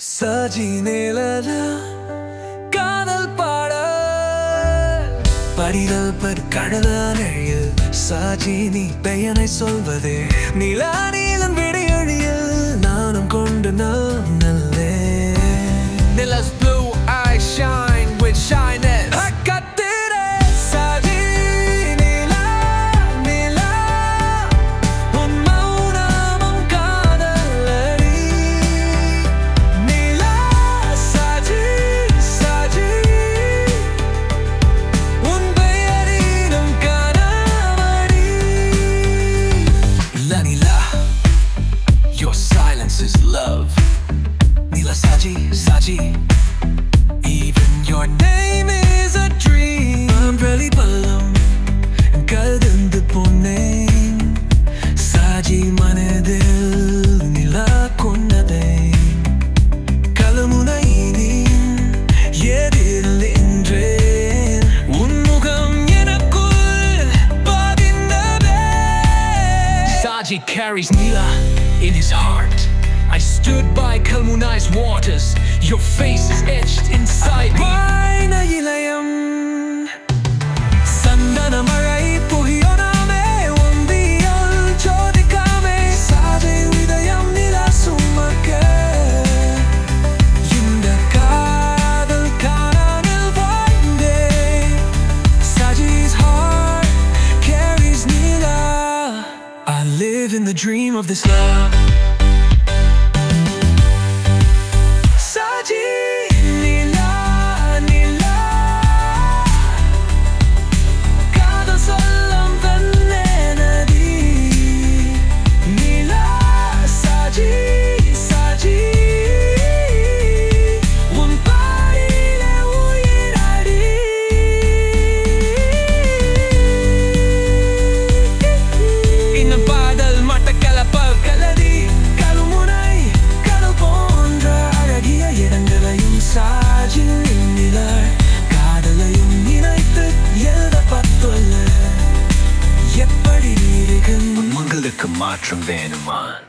சாஜி நேலல காதல் பாட படிகள் பற்கடலில் சாஜி நீ பெயரை சொல்வதே நிலா நீலன் விடையழியில் நானும் கொண்டு நான் நல்லே Nila's blue eyes shine with shyness. அக்கத்திரே Saji நிலா நிலா உன் மௌனமும் காதலடி நிலா சாஜி சாஜி உன் பெயரிலும் கனவடி La Nila Your silence is love Nila Saji Saji Even your name is a dream I'm really balloon கலந்து போனேன் சாஜி மனதில் நிலா கொண்டதே கலமுனையின் எதிரில் நின்றேன் உன் முகம் எனக்குள் பதிந்ததே Saji carries Nila in his heart. I stood by Kalmunai's waters. Your face is etched inside me. வாய்ன இளையம் சந்தன மழை புகியோனாமே ஒந்தியல் ஜோதிக்காமே சாதை உதயம் நிலா சுமக்க இந்த காதல் காணானில் வாழ்ந்தே Saji's heart carries Nila I live in the dream of this love Saji Nila Nila காதல் சொல்லும் வெண்ணெனடி Nila Saji Saji உன் பாடியிலே உயிரடி இந்த பாடல் மட்டக்களப்பால் கலடி கழுமுனை கடல் போன்ற அழகிய இடங்களையும் சாஜில் நிலர் காதலையும் நினைத்து எழுதப்பட்டுள்ள எப்படி இருக்கும் உங்களுக்கு மாற்றம் வேணுமா